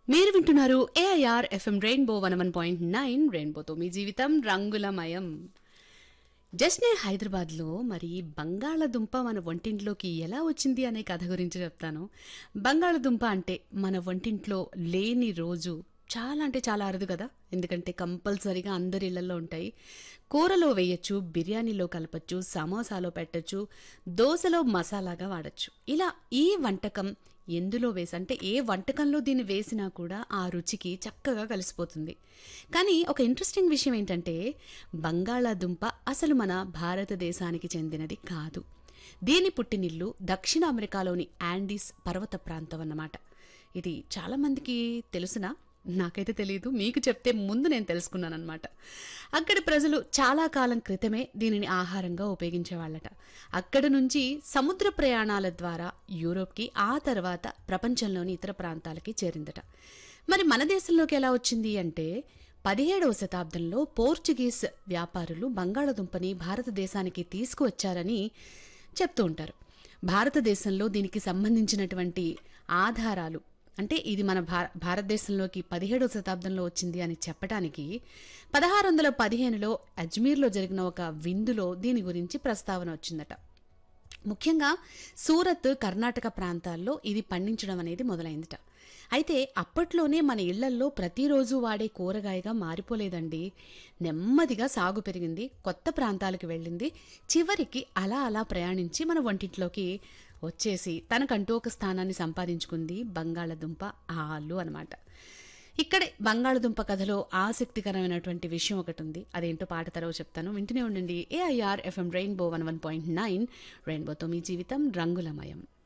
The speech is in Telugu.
మీరు వింటున్నారు AIR FM rainbow one one point nine రెయిన్బోతో మీ జీవితం రంగులమయం జస్నే హైదరాబాద్లో మరి బంగాళదుంప మన వంటింట్లోకి ఎలా వచ్చింది అనే కథ గురించి చెప్తాను బంగాళదుంప అంటే మన వంటింట్లో లేని రోజు చాలా అంటే చాలా అరుదు కదా ఎందుకంటే కంపల్సరీగా అందరి ఇళ్లలో ఉంటాయి కూరలో వేయచ్చు బిర్యానీలో కలపచ్చు సమోసాలో పెట్టచ్చు దోశలో మసాలాగా వాడచ్చు ఇలా ఈ వంటకం ఎందులో వేసి అంటే ఏ వంటకంలో దీన్ని వేసినా కూడా ఆ రుచికి చక్కగా కలిసిపోతుంది కానీ ఒక ఇంట్రెస్టింగ్ విషయం ఏంటంటే బంగాళాదుంప అసలు మన భారతదేశానికి చెందినది కాదు దీని పుట్టినిల్లు దక్షిణ అమెరికాలోని యాండీస్ పర్వత ప్రాంతం అన్నమాట ఇది చాలామందికి తెలుసునా నాకైతే తెలియదు మీకు చెప్తే ముందు నేను తెలుసుకున్నాను అనమాట అక్కడి ప్రజలు చాలా కాలం క్రితమే దీనిని ఆహారంగా ఉపయోగించేవాళ్ళట అక్కడ నుంచి సముద్ర ప్రయాణాల ద్వారా యూరోప్కి ఆ తర్వాత ప్రపంచంలోని ఇతర ప్రాంతాలకి చేరిందట మరి మన దేశంలోకి ఎలా వచ్చింది అంటే పదిహేడవ శతాబ్దంలో పోర్చుగీస్ వ్యాపారులు బంగాళదుంపని భారతదేశానికి తీసుకువచ్చారని చెప్తూ ఉంటారు భారతదేశంలో దీనికి సంబంధించినటువంటి ఆధారాలు అంటే ఇది మన భా భారతదేశంలోకి పదిహేడవ శతాబ్దంలో వచ్చింది అని చెప్పడానికి పదహారు వందల పదిహేనులో అజ్మీర్లో జరిగిన ఒక విందులో దీని గురించి ప్రస్తావన వచ్చిందట ముఖ్యంగా సూరత్ కర్ణాటక ప్రాంతాల్లో ఇది పండించడం అనేది మొదలైందిట అయితే అప్పట్లోనే మన ఇళ్లల్లో ప్రతిరోజు వాడే కూరగాయగా మారిపోలేదండి నెమ్మదిగా సాగు పెరిగింది కొత్త ప్రాంతాలకు వెళ్ళింది చివరికి అలా అలా ప్రయాణించి మన వంటింట్లోకి వచ్చేసి తనకంటూ ఒక స్థానాన్ని సంపాదించుకుంది బంగాళదుంప ఆలు అనమాట ఇక్కడే బంగాళదుంప కథలో ఆసక్తికరమైనటువంటి విషయం ఒకటి ఉంది అదేంటో పాట తర్వాత చెప్తాను వింటూనే ఉండండి AIR FM rainbow one one point nine రెయిన్బోతో మీ జీవితం రంగులమయం